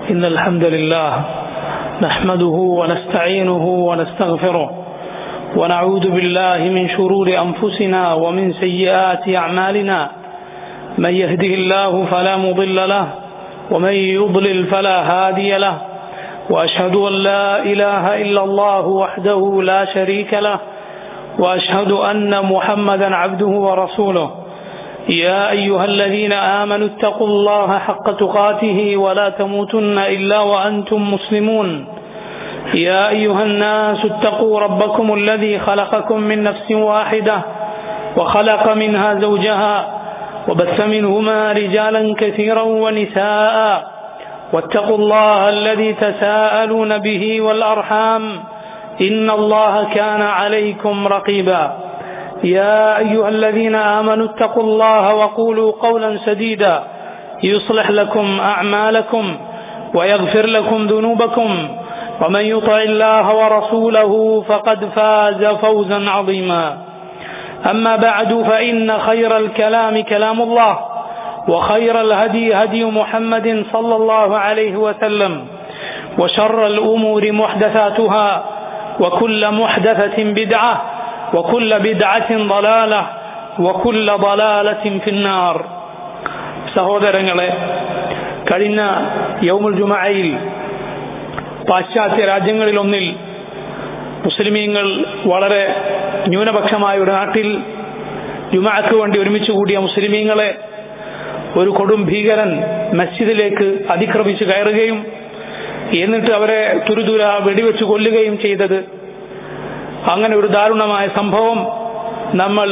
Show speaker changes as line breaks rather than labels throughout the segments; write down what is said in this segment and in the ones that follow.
إن الحمد لله نحمده ونستعينه ونستغفره ونعوذ بالله من شرور أنفسنا ومن سيئات أعمالنا من يهده الله فلا مضل له ومن يضلل فلا هادي له وأشهد أن لا إله إلا الله وحده لا شريك له وأشهد أن محمدا عبده ورسوله يا أيها الذين آمنوا اتقوا الله حق تقاته ولا تموتن إلا وأنتم مسلمون يا أيها الناس اتقوا ربكم الذي خلقكم من نفس واحدة وخلق منها زوجها وبث منهما رجالا كثيرا ونساء واتقوا الله الذي تساءلون به والأرحام إن الله كان عليكم رقيبا يا أيها الذين آمنوا اتقوا الله وقولوا قولا سديدا يصلح لكم أعمالكم ويغفر لكم ذنوبكم ومن يطع الله ورسوله فقد فاز فوزا عظيما أما بعد فإن خير الكلام كلام الله وخير الهدي هدي محمد صلى الله عليه وسلم وشر الأمور محدثاتها وكل محدثة بدعة وكل بدعة ضلالة وكل ضلالة في النار സഹോദരങ്ങളെ കഴിഞ്ഞ യൗമുൽ ജുമയിൽ പാശ്ചാത്യ രാജ്യങ്ങളിലൊന്നിൽ മുസ്ലിമീങ്ങൾ വളരെ ന്യൂനപക്ഷമായ ഒരു നാട്ടിൽ ജുമാക്ക് വേണ്ടി ഒരുമിച്ച് കൂടിയ മുസ്ലിമീങ്ങളെ ഒരു കൊടും ഭീകരൻ മസ്ജിദിലേക്ക് അതിക്രമിച്ച് കയറുകയും എന്നിട്ട് അവരെ തുരുതുര വെടിവെച്ച് കൊല്ലുകയും ചെയ്തത് അങ്ങനെ ഒരു ദാരുണമായ സംഭവം നമ്മൾ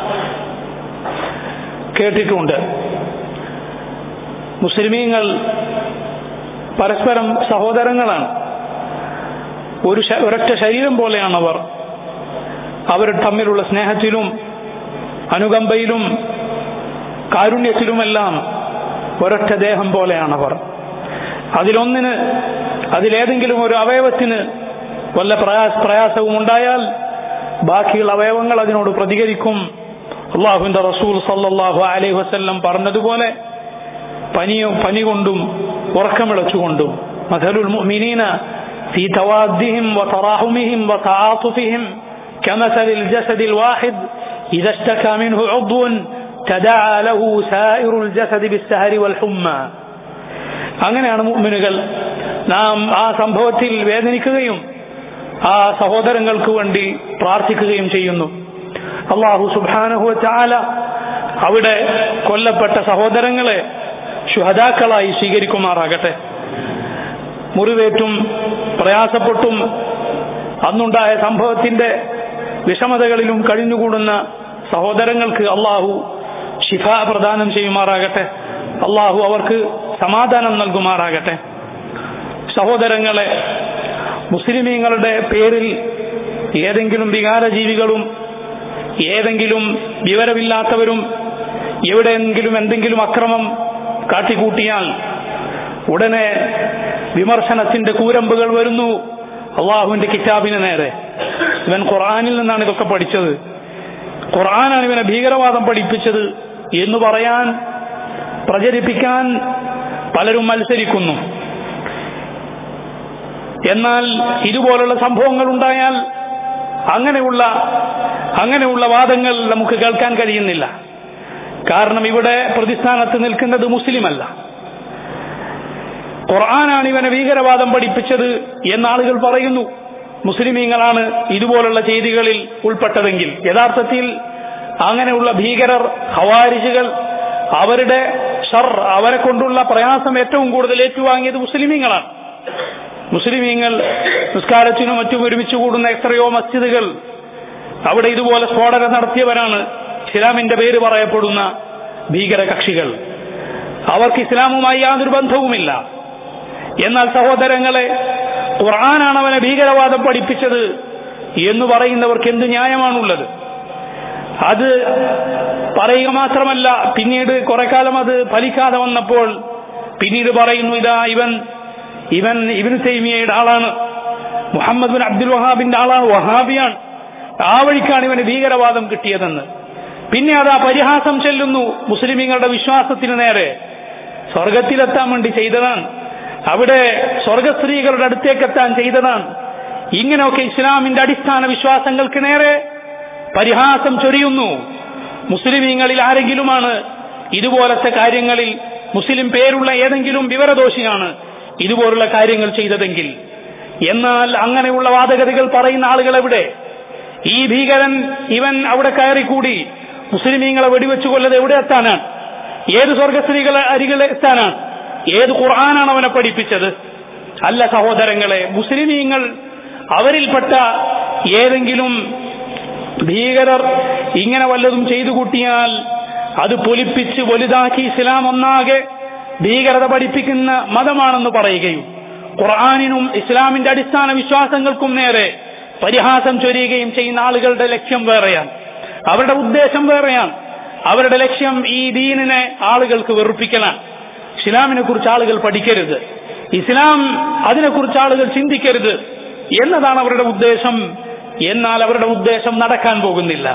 കേട്ടിട്ടുണ്ട് മുസ്ലിമീങ്ങൾ പരസ്പരം സഹോദരങ്ങളാണ് ഒരു ഒരൊറ്റ ശരീരം പോലെയാണ് അവർ അവർ തമ്മിലുള്ള സ്നേഹത്തിലും അനുകമ്പയിലും കാരുണ്യത്തിലുമെല്ലാം ഒരൊറ്റ ദേഹം പോലെയാണവർ അതിലൊന്നിന് അതിലേതെങ്കിലും ഒരു അവയവത്തിന് വല്ല പ്രയാസ പ്രയാസവും ഉണ്ടായാൽ ബാക്കിയുള്ള അവയവങ്ങൾ അതിനോട് പ്രതികരിക്കും അള്ളാഹുവിന്റെ റസൂൽ സല്ലാഹു അലൈഹി വസ്ല്ലം പറഞ്ഞതുപോലെ പനിയോ പനി കൊണ്ടും ഉറക്കമിളച്ചുകൊണ്ടും മഥലുൽ മുഅ്മിനീന في توادهم وتراحمهم وتعاطفهم كمثل الجسد الواحد إذا اشتكى منه عضو تداعى له سائر الجسد بالسهر والحمى അങ്ങനെയാണ് മുഅ്മിനുകൾ നാം ആ സംഭവത്തിൽ വേദനിക്കുകയും ആ സഹോദരങ്ങൾക്ക് വേണ്ടി പ്രാർത്ഥിക്കുകയും ചെയ്യുന്നു അള്ളാഹു സുബാനഹു ചാല അവിടെ കൊല്ലപ്പെട്ട സഹോദരങ്ങളെ ശുഹദാക്കളായി സ്വീകരിക്കുമാറാകട്ടെ മുറിവേറ്റും പ്രയാസപ്പെട്ടും അന്നുണ്ടായ സംഭവത്തിന്റെ വിഷമതകളിലും കഴിഞ്ഞുകൂടുന്ന സഹോദരങ്ങൾക്ക് അള്ളാഹു ഷിഫ പ്രദാനം ചെയ്യുമാറാകട്ടെ അള്ളാഹു അവർക്ക് സമാധാനം നൽകുമാറാകട്ടെ സഹോദരങ്ങളെ മുസ്ലിമീങ്ങളുടെ പേരിൽ ഏതെങ്കിലും വികാരജീവികളും ഏതെങ്കിലും വിവരമില്ലാത്തവരും എവിടെയെങ്കിലും എന്തെങ്കിലും അക്രമം കാട്ടിക്കൂട്ടിയാൽ ഉടനെ വിമർശനത്തിന്റെ കൂരമ്പുകൾ വരുന്നു അള്ളാഹുവിന്റെ കിതാബിന് നേരെ ഇവൻ ഖുർആാനിൽ നിന്നാണ് ഇതൊക്കെ പഠിച്ചത് ഖുർആനാണ് ഇവനെ ഭീകരവാദം പഠിപ്പിച്ചത് എന്ന് പറയാൻ പ്രചരിപ്പിക്കാൻ പലരും മത്സരിക്കുന്നു എന്നാൽ ഇതുപോലുള്ള സംഭവങ്ങൾ ഉണ്ടായാൽ അങ്ങനെയുള്ള അങ്ങനെയുള്ള വാദങ്ങൾ നമുക്ക് കേൾക്കാൻ കഴിയുന്നില്ല കാരണം ഇവിടെ പ്രതിസ്ഥാനത്ത് നിൽക്കുന്നത് മുസ്ലിമല്ല ഖുർആനാണ് ഇവനെ ഭീകരവാദം പഠിപ്പിച്ചത് എന്ന് ആളുകൾ പറയുന്നു മുസ്ലിമീങ്ങളാണ് ഇതുപോലുള്ള ചെയ്തികളിൽ ഉൾപ്പെട്ടതെങ്കിൽ യഥാർത്ഥത്തിൽ അങ്ങനെയുള്ള ഭീകരർ ഹവാരിജുകൾ അവരുടെ ഷർ അവരെ കൊണ്ടുള്ള പ്രയാസം ഏറ്റവും കൂടുതൽ ഏറ്റുവാങ്ങിയത് മുസ്ലിമീങ്ങളാണ് മുസ്ലിമീങ്ങൾ നിസ്കാരത്തിനും മറ്റും ഒരുമിച്ച് കൂടുന്ന എത്രയോ മസ്ജിദുകൾ അവിടെ ഇതുപോലെ സ്ഫോടനം നടത്തിയവരാണ് ഇസ്ലാമിന്റെ പേര് പറയപ്പെടുന്ന ഭീകര കക്ഷികൾ അവർക്ക് ഇസ്ലാമുമായി യാതൊരു ബന്ധവുമില്ല എന്നാൽ സഹോദരങ്ങളെ ഖുർആനാണ് അവനെ ഭീകരവാദം പഠിപ്പിച്ചത് എന്ന് പറയുന്നവർക്ക് എന്ത് ന്യായമാണുള്ളത് അത് പറയുക മാത്രമല്ല പിന്നീട് കുറെ കാലം അത് ഫലിക്കാതെ വന്നപ്പോൾ പിന്നീട് പറയുന്നു ഇതാ ഇവൻ ഇവൻ ഇവൻ തൈമിയയുടെ ആളാണ് മുഹമ്മദ് ബിൻ അബ്ദുൽ വഹാബിന്റെ ആളാണ് വഹാബിയാണ് ആ വഴിക്കാണ് ഇവന് ഭീകരവാദം കിട്ടിയതെന്ന് പിന്നെ അത് ആ പരിഹാസം ചെല്ലുന്നു മുസ്ലിമീങ്ങളുടെ വിശ്വാസത്തിന് നേരെ സ്വർഗത്തിലെത്താൻ വേണ്ടി ചെയ്തതാണ് അവിടെ സ്വർഗസ്ത്രീകളുടെ അടുത്തേക്കെത്താൻ ചെയ്തതാണ് ഇങ്ങനെയൊക്കെ ഇസ്ലാമിന്റെ അടിസ്ഥാന വിശ്വാസങ്ങൾക്ക് നേരെ പരിഹാസം ചൊരിയുന്നു മുസ്ലിമീങ്ങളിൽ ആരെങ്കിലുമാണ് ഇതുപോലത്തെ കാര്യങ്ങളിൽ മുസ്ലിം പേരുള്ള ഏതെങ്കിലും വിവരദോഷിയാണ് ഇതുപോലുള്ള കാര്യങ്ങൾ ചെയ്തതെങ്കിൽ എന്നാൽ അങ്ങനെയുള്ള വാദഗതികൾ പറയുന്ന ആളുകൾ എവിടെ ഈ ഭീകരൻ ഇവൻ അവിടെ കയറിക്കൂടി മുസ്ലിമീങ്ങളെ വെടിവെച്ചു കൊല്ലത് എവിടെ എത്താനാണ് ഏത് സ്വർഗസ്ത്രീകളെ അരികിൽ എത്താനാണ് ഏത് ഖുർആനാണ് അവനെ പഠിപ്പിച്ചത് അല്ല സഹോദരങ്ങളെ മുസ്ലിമീങ്ങൾ അവരിൽപ്പെട്ട ഏതെങ്കിലും ഭീകരർ ഇങ്ങനെ വല്ലതും ചെയ്തു കൂട്ടിയാൽ അത് പൊലിപ്പിച്ച് വലുതാക്കി ഇസ്ലാം ഒന്നാകെ ഭീകരത പഠിപ്പിക്കുന്ന മതമാണെന്ന് പറയുകയും ഖുർആാനിനും ഇസ്ലാമിന്റെ അടിസ്ഥാന വിശ്വാസങ്ങൾക്കും നേരെ പരിഹാസം ചൊരിയുകയും ചെയ്യുന്ന ആളുകളുടെ ലക്ഷ്യം വേറെയാണ് അവരുടെ ഉദ്ദേശം വേറെയാണ് അവരുടെ ലക്ഷ്യം ഈ ദീനിനെ ആളുകൾക്ക് വെറുപ്പിക്കലാണ് ഇസ്ലാമിനെ കുറിച്ച് ആളുകൾ പഠിക്കരുത് ഇസ്ലാം അതിനെക്കുറിച്ച് ആളുകൾ ചിന്തിക്കരുത് എന്നതാണ് അവരുടെ ഉദ്ദേശം എന്നാൽ അവരുടെ ഉദ്ദേശം നടക്കാൻ പോകുന്നില്ല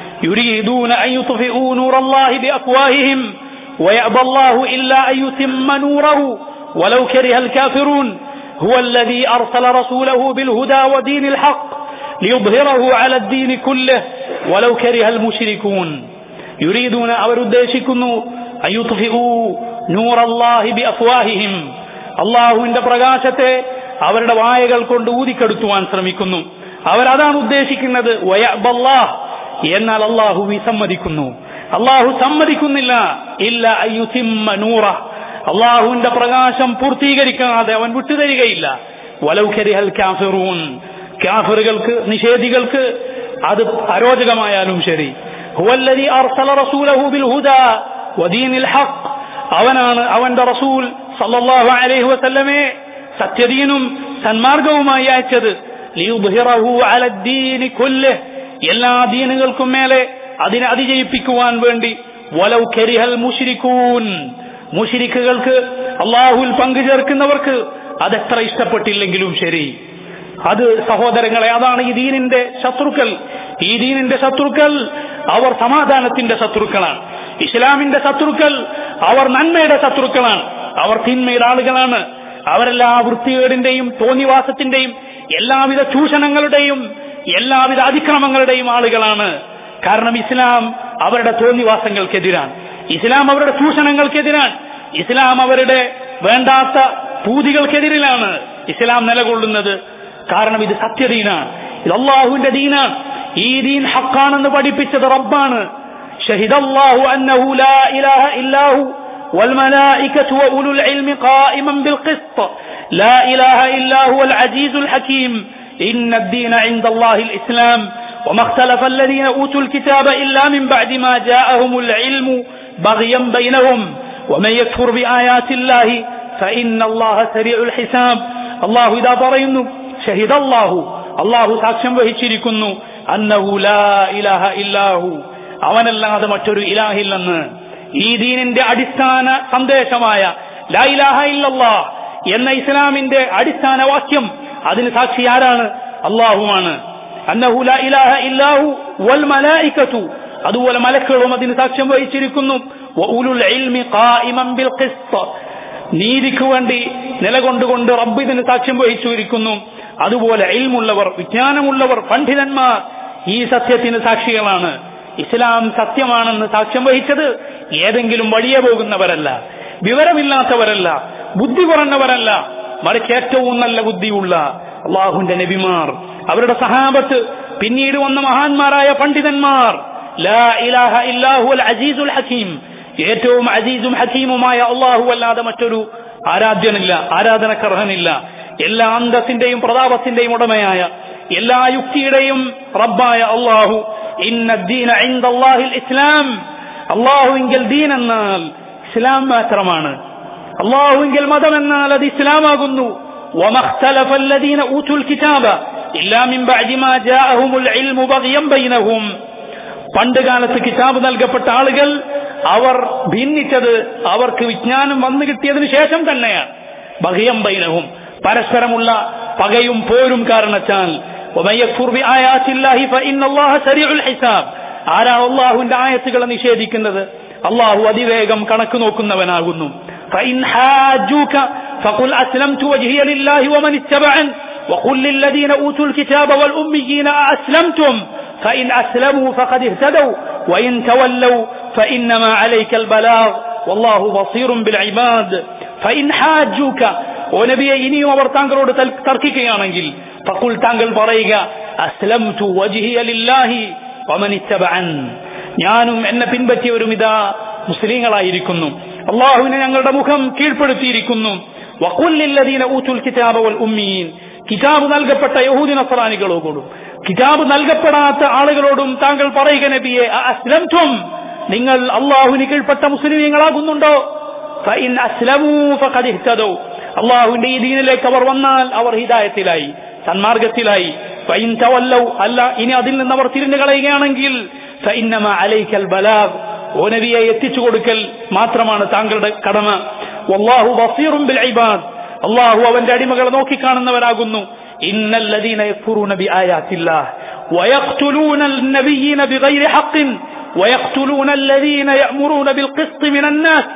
يريدون أن يطفئوا نور الله بأفواههم ويأبى الله إلا أن يتم نوره ولو كره الكافرون هو الذي أرسل رسوله بالهدى ودين الحق ليظهره على الدين كله ولو كره المشركون يريدون അവരുദ്ദേശിക്കുന്നു أن يطفئوا نور الله بأفواههم അള്ളാഹുവിന്റെ പ്രകാശത്തെ അവരുടെ വായകൾ കൊണ്ട് ഊതിക്കെടുത്തുവാൻ ശ്രമിക്കുന്നു അവരതാണ് ഉദ്ദേശിക്കുന്നത് വയബല്ലാഹ് എന്നാൽ അള്ളാഹു വിസമ്മതിക്കുന്നു അള്ളാഹു സമ്മതിക്കുന്നില്ല ഇല്ല അയ്യുസിമ്മ നൂറ അള്ളാഹുവിന്റെ പ്രകാശം പൂർത്തീകരിക്കാതെ അവൻ വിട്ടുതരികയില്ല വലൗകരിഹൽ കാഫിറൂൻ കാഫിറുകൾക്ക് നിഷേധികൾക്ക് അത് അരോചകമായാലും ശരി ഹുവല്ലദി അർസല റസൂലഹു ബിൽ ഹുദാ വദീനിൽ ഹഖ് അവനാണ് അവന്റെ റസൂൽ സല്ലല്ലാഹു അലൈഹി വസല്ലമെ സത്യദീനും സന്മാർഗവുമായി അയച്ചത് ലിയുദ്ഹിറഹു അലദ്ദീനി കുല്ലിഹ് എല്ലാ ദീനുകൾക്കും മേലെ അതിനെ അതിജയിപ്പിക്കുവാൻ വേണ്ടി വലൗ കരിഹൽ മുഷിരിക്കൂൻ മുഷിരിക്കുകൾക്ക് അള്ളാഹുൽ പങ്കു ചേർക്കുന്നവർക്ക് അതെത്ര ഇഷ്ടപ്പെട്ടില്ലെങ്കിലും ശരി അത് സഹോദരങ്ങളെ അതാണ് ഈ ദീനിന്റെ ശത്രുക്കൾ ഈ ദീനിന്റെ ശത്രുക്കൾ അവർ സമാധാനത്തിന്റെ ശത്രുക്കളാണ് ഇസ്ലാമിന്റെ ശത്രുക്കൾ അവർ നന്മയുടെ ശത്രുക്കളാണ് അവർ തിന്മയുടെ ആളുകളാണ് അവരെല്ലാ വൃത്തികേടിന്റെയും തോന്നിവാസത്തിന്റെയും എല്ലാവിധ ചൂഷണങ്ങളുടെയും എല്ലാവിധ അതിക്രമങ്ങളുടെയും ആളുകളാണ് കാരണം ഇസ്ലാം അവരുടെ തോന്നിവാസങ്ങൾക്കെതിരാണ് ഇസ്ലാം അവരുടെ ചൂഷണങ്ങൾക്കെതിരാണ് ഇസ്ലാം അവരുടെ വേണ്ടാത്ത പൂതികൾക്കെതിരിലാണ് ഇസ്ലാം നിലകൊള്ളുന്നത് കാരണം ഇത് സത്യദീനാണ് ഇത് അള്ളാഹുവിന്റെ ദീനാണ് ഈ ദീൻ ഹക്കാണെന്ന് പഠിപ്പിച്ചത് റബ്ബാണ് شهد الله أنه لا إله إلا هو والملائكة وأولو العلم قائما بالقسط لا إله إلا هو العزيز الحكيم إن الدين عند الله الإسلام وما اختلف الذين أوتوا الكتاب إلا من بعد ما جاءهم العلم بغيا بينهم ومن يكفر بآيات الله فإن الله سريع الحساب الله إذا برينه شهد الله الله സാക്ഷ്യം വഹിച്ചിരിക്കുന്നു അന്നഹു ലാ ഇലാഹ ഇല്ലാഹു അവനല്ലാതെ മറ്റൊരു ഇലാഹില്ലെന്ന് ഈ ദീനിന്റെ അടിസ്ഥാന സന്ദേശമായ ലാ ഇലാഹ ഇല്ലല്ലാ എന്ന ഇസ്ലാമിന്റെ അടിസ്ഥാന വാക്യം അതിന് സാക്ഷി ആരാണ് അള്ളാഹുവാണ് അന്നഹു ലാ ഇലാഹ ഇല്ലാഹു വൽ മലായിക്കത്തു അതുപോലെ മലക്കുകളും അതിന് സാക്ഷ്യം വഹിച്ചിരിക്കുന്നു വഉലുൽ ഇൽമി ഖായിമൻ ബിൽ ഖിസ്ത് നീതിക്ക് വേണ്ടി നിലകൊണ്ടുകൊണ്ട് റബ്ബ് ഇതിന് സാക്ഷ്യം വഹിച്ചിരിക്കുന്നു അതുപോലെ ഇൽമുള്ളവർ വിജ്ഞാനമുള്ളവർ പണ്ഡിതന്മാർ ഈ സത്യത്തിന് സാക്ഷികളാണ് ഇസ്ലാം സത്യമാണെന്ന് സാക്ഷ്യം വഹിച്ചത് ഏതെങ്കിലും വഴിയെ പോകുന്നവരല്ല വിവരമില്ലാത്തവരല്ല ബുദ്ധി കുറഞ്ഞവരല്ല മറിച്ച് ഏറ്റവും നല്ല ബുദ്ധിയുള്ള അള്ളാഹുന്റെ നബിമാർ അവരുടെ സഹാബത്ത് പിന്നീട് വന്ന മഹാന്മാരായ പണ്ഡിതന്മാർ ലാ ഇലാഹ ഇല്ലാഹു അൽ അസീസുൽ ഹക്കീം ഏറ്റവും അസീസും ഹക്കീമുമായ അള്ളാഹു അല്ലാതെ മറ്റൊരു ആരാധ്യനില്ല ആരാധനക്കർഹനില്ല എല്ലാ അന്തസ്സിന്റെയും പ്രതാപത്തിന്റെയും ഉടമയായ എല്ലാ യുക്തിയുടെയും റബ്ബായ അള്ളാഹു ഇന്നദ്ദീന ഇൻദല്ലാഹിൽ ഇസ്ലാം അള്ളാഹുവിങ്കൽ ദീൻ എന്നാൽ ഇസ്ലാം മാത്രമാണ് അള്ളാഹുവിങ്കൽ മതം എന്നാൽ അത് ഇസ്ലാമാകുന്നു وما اختلف الذين أوتوا الكتاب إلا من بعد ما جاءهم العلم بغيا بينهم പണ്ട് കാലത്ത് കിതാബ് നൽകപ്പെട്ട ആളുകൾ അവർ ഭിന്നിച്ചത് അവർക്ക് വിജ്ഞാനം വന്നു കിട്ടിയതിനു ശേഷം തന്നെയാണ് ബഹിയം ബൈനവും പരസ്പരമുള്ള പകയും പോരും കാരണത്താൽ ആരാ അള്ളാഹുവിന്റെ ആയത്തുകളെ നിഷേധിക്കുന്നത് അള്ളാഹു അതിവേഗം കണക്ക് നോക്കുന്നവനാകുന്നു فقل أسلمت وجهي لله ومن اتبعن وقل للذين أوتوا الكتاب والأميين أأسلمتم فإن أسلموا فقد اهتدوا وإن تولوا فإنما عليك البلاغ والله بصير بالعباد فإن حاجوك ونبي إني وبرتانقلود تركيكيانجل فقل تانقل بريغ أسلمت وجهي لله ومن اتبعن ഞാനും എന്നെ പിൻപറ്റിയവരും ഇതാ മുസ്ലിങ്ങളായിരിക്കുന്നു അള്ളാഹുവിനെ ഞങ്ങളുടെ മുഖം കീഴ്പ്പെടുത്തിയിരിക്കുന്നു വക്കുല്ലില്ലദീന ഊത്തുൽ കിതാബ വൽ ഉമ്മീൻ കിതാബ് നൽകപ്പെട്ട യഹൂദി നസ്രാനികളോടും കിതാബ് നൽകപ്പെടാത്ത ആളുകളോടും താങ്കൾ പറയുക നബിയെ അസ്ലംതും നിങ്ങൾ അള്ളാഹുവിന് കീഴ്പ്പെട്ട മുസ്ലിമീങ്ങളാകുന്നുണ്ടോ ഫഇൻ അസ്ലമൂ ഫഖദ് ഇഹ്തദൂ അള്ളാഹുവിന്റെ ഈ ദീനിലേക്ക് അവർ വന്നാൽ അവർ ഹിദായത്തിലായി സന്മാർഗത്തിലായി ഫഇൻ തവല്ലൗ അല്ല ഇനി അതിൽ നിന്ന് അവർ തിരിഞ്ഞു കളയുകയാണെങ്കിൽ ഫഇന്നമ അലൈക്കൽ ബലാഗ് ഓ നബിയെ എത്തിച്ചു കൊടുക്കൽ മാത്രമാണ് താങ്കളുടെ കടമ വല്ലാഹു ബസീറും ബിൽ ഇബാദ് അള്ളാഹു അവന്റെ അടിമകളെ നോക്കിക്കാണുന്നവരാകുന്നു ഇന്നല്ലദീന യക്ഫുറൂന ബിആയാത്തില്ലാഹ് ويقتلون النبيين بغير حق ويقتلون الذين يأمرون بالقسط من الناس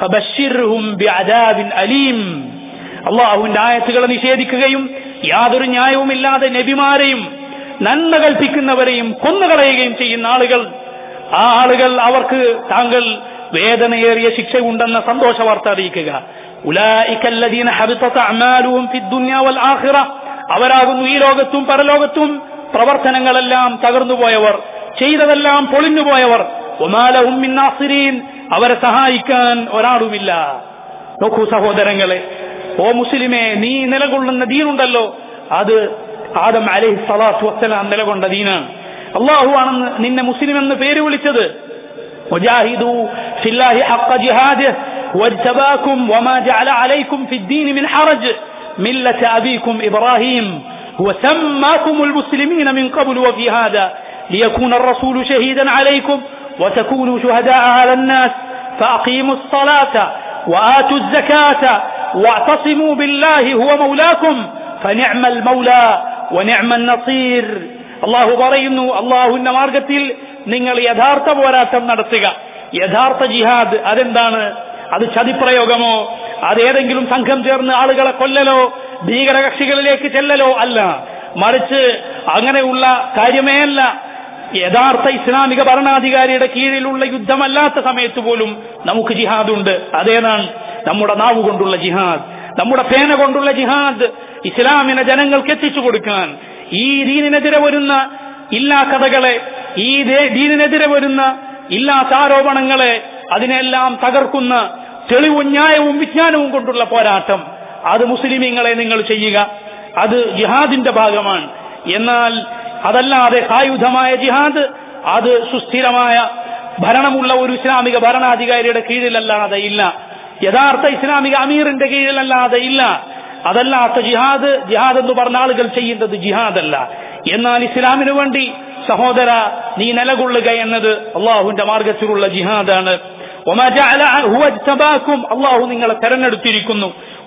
فبشرهم بعذاب أليم അള്ളാഹുവിന്റെ ആയത്തുകളെ നിഷേധിക്കുകയും യാതൊരു ന്യായവുമില്ലാതെ നബിമാരെയും നന്മ കൽപ്പിക്കുന്നവരെയും കൊന്നുകളയുകയും ചെയ്യുന്ന ആളുകൾ ആ ആളുകൾ അവർക്ക് താങ്കൾ വേദനയേറിയ ശിക്ഷയുണ്ടെന്ന സന്തോഷ വാർത്ത അറിയിക്കുക ഉലായിക്കല്ലദീന ഹബിത്തത അമാലുഹും ഫിദ്ദുനിയ വൽ ആഖിറ അവരാകുന്നു ഈ ലോകത്തും പരലോകത്തും പ്രവർത്തനങ്ങളെല്ലാം തകർന്നുപോയവർ ചെയ്തതെല്ലാം പൊളിഞ്ഞുപോയവർ ഒമാലഹും മിൻ നാസിരീൻ അവരെ സഹായിക്കാൻ ഒരാളുമില്ല നോക്കൂ സഹോദരങ്ങളെ ഓ മുസ്ലിമേ നീ നിലകൊള്ളുന്ന ദീനുണ്ടല്ലോ അത് ആദം അലൈഹി സ്വലാത്തു വസ്സലാം നിലകൊണ്ട ദീനാണ് അള്ളാഹു ആണെന്ന് നിന്നെ മുസ്ലിം എന്ന് പേര് വിളിച്ചത് وجاهدوا في الله حق جهاده واجتباكم وما جعل عليكم في الدين من حرج ملة أبيكم إبراهيم هو سماكم المسلمين من قبل وفي هذا ليكون الرسول شهيدا عليكم وتكونوا شهداء على الناس فأقيموا الصلاة وآتوا الزكاة واعتصموا بالله هو مولاكم فنعم المولى ونعم النصير അള്ളാഹു പറയുന്നു അള്ളാഹുവിന്റെ മാർഗത്തിൽ നിങ്ങൾ യഥാർത്ഥ പോരാട്ടം നടത്തുക യഥാർത്ഥ ജിഹാദ് അതെന്താണ് അത് ചതിപ്രയോഗമോ അതേതെങ്കിലും സംഘം ചേർന്ന് ആളുകളെ കൊല്ലലോ ഭീകരകക്ഷികളിലേക്ക് ചെല്ലലോ അല്ല മറിച്ച് അങ്ങനെയുള്ള കാര്യമേ അല്ല യഥാർത്ഥ ഇസ്ലാമിക ഭരണാധികാരിയുടെ കീഴിലുള്ള യുദ്ധമല്ലാത്ത സമയത്ത് പോലും നമുക്ക് ജിഹാദുണ്ട് അതേതാണ് നമ്മുടെ നാവ് കൊണ്ടുള്ള ജിഹാദ് നമ്മുടെ പേന കൊണ്ടുള്ള ജിഹാദ് ഇസ്ലാമിനെ ജനങ്ങൾക്ക് എത്തിച്ചു കൊടുക്കാൻ ഈ ദീനിനെതിരെ വരുന്ന ഇല്ലാ കഥകളെ ഈ ദീനിനെതിരെ വരുന്ന ഇല്ലാത്ത ആരോപണങ്ങളെ അതിനെല്ലാം തകർക്കുന്ന തെളിവും ന്യായവും വിജ്ഞാനവും കൊണ്ടുള്ള പോരാട്ടം അത് മുസ്ലിമീങ്ങളെ നിങ്ങൾ ചെയ്യുക അത് ജിഹാദിന്റെ ഭാഗമാണ് എന്നാൽ അതല്ലാതെ സായുധമായ ജിഹാദ് അത് സുസ്ഥിരമായ ഭരണമുള്ള ഒരു ഇസ്ലാമിക ഭരണാധികാരിയുടെ കീഴിലല്ലാതെ ഇല്ല യഥാർത്ഥ ഇസ്ലാമിക അമീറിന്റെ കീഴിലല്ലാതെ ഇല്ല അതല്ലാത്ത ജിഹാദ് ജിഹാദ് എന്ന് പറഞ്ഞ ആളുകൾ ചെയ്യുന്നത് ജിഹാദല്ല എന്നാൽ ഇസ്ലാമിനു വേണ്ടി സഹോദര നീ നിലകൊള്ളുക എന്നത് അള്ളാഹുവിന്റെ മാർഗത്തിലുള്ള ജിഹാദാണ് അള്ളാഹു നിങ്ങളെ തെരഞ്ഞെടുത്തിരിക്കുന്നു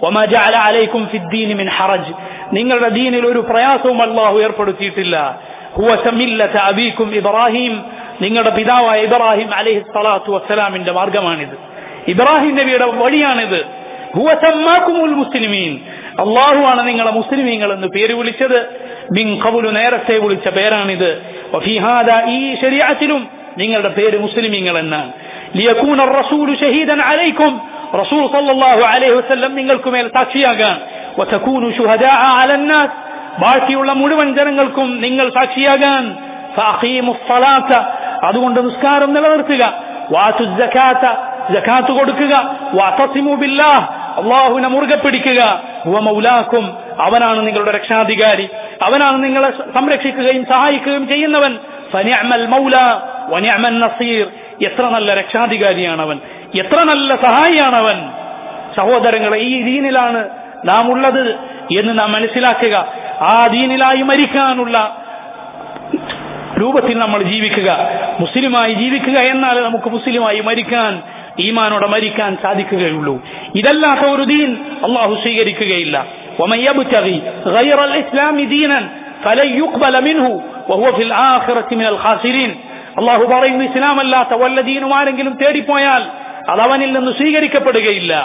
ഹറജ് നിങ്ങളുടെ ദീനിൽ ഒരു പ്രയാസവും അള്ളാഹു ഏർപ്പെടുത്തിയിട്ടില്ല അബീക്കും ഇബ്രാഹിം നിങ്ങളുടെ പിതാവായ ഇബ്രാഹിം അലഹി സ്വലാത്തു വസ്സലാമിന്റെ മാർഗമാണിത് ഇബ്രാഹിം നബിയുടെ വഴിയാണിത് മുസ്ലിമീൻ അള്ളാഹുവാണ് നിങ്ങളെ മുസ്ലിമീങ്ങൾ എന്ന് പേര് വിളിച്ചത് ബിൻ കബുലു നേരത്തെ വിളിച്ച പേരാണിത് വഫീഹാദ ഈ ശരീഅത്തിലും നിങ്ങളുടെ പേര് മുസ്ലിമീങ്ങൾ എന്നാണ് ലിയകൂന റസൂലു ഷഹീദൻ അലൈക്കും റസൂൽ സല്ലല്ലാഹു അലൈഹി വസല്ലം നിങ്ങൾക്ക് മേൽ സാക്ഷിയാകാൻ വതകൂനു ശുഹദാഅ അലന്നാസ് ബാക്കിയുള്ള മുഴുവൻ ജനങ്ങൾക്കും നിങ്ങൾ സാക്ഷിയാകാൻ ഫഅഖീമുസ് സ്വലാത്ത അതുകൊണ്ട് നിസ്കാരം നിലനിർത്തുക വാതു സകാത്ത സകാത്ത് കൊടുക്കുക വതസിമു ബില്ലാഹ് അള്ളാഹുവിനെ മുറുകെ പിടിക്കുക ഹുവ മൗലാക്കും അവനാണ് നിങ്ങളുടെ രക്ഷാധികാരി അവനാണ് നിങ്ങളെ സംരക്ഷിക്കുകയും സഹായിക്കുകയും ചെയ്യുന്നവൻ ഫനിഅമൽ മൗല വനിഅമൻ നസീർ എത്ര നല്ല രക്ഷാധികാരിയാണ് അവൻ എത്ര നല്ല സഹായിയാണ് സഹോദരങ്ങളെ ഈ ദീനിലാണ് നാം ഉള്ളത് എന്ന് നാം മനസ്സിലാക്കുക ആ ദീനിലായി മരിക്കാനുള്ള രൂപത്തിൽ നമ്മൾ ജീവിക്കുക മുസ്ലിമായി ജീവിക്കുക എന്നാൽ നമുക്ക് മുസ്ലിമായി മരിക്കാൻ ഈമാനോടെ മരിക്കാൻ സാധിക്കുകയുള്ളൂ ഇതല്ലാത്ത ഒരു ദീൻ അള്ളാഹു സ്വീകരിക്കുകയില്ല ومن يبتغي غير الإسلام دينا فلن يقبل منه وهو في الآخرة من الخاسرين അള്ളാഹു പറയുന്നു ഇസ്ലാം അല്ലാത്ത വല്ല ദീനും ആരെങ്കിലും തേടിപ്പോയാൽ അത് അവനിൽ നിന്ന് സ്വീകരിക്കപ്പെടുകയില്ല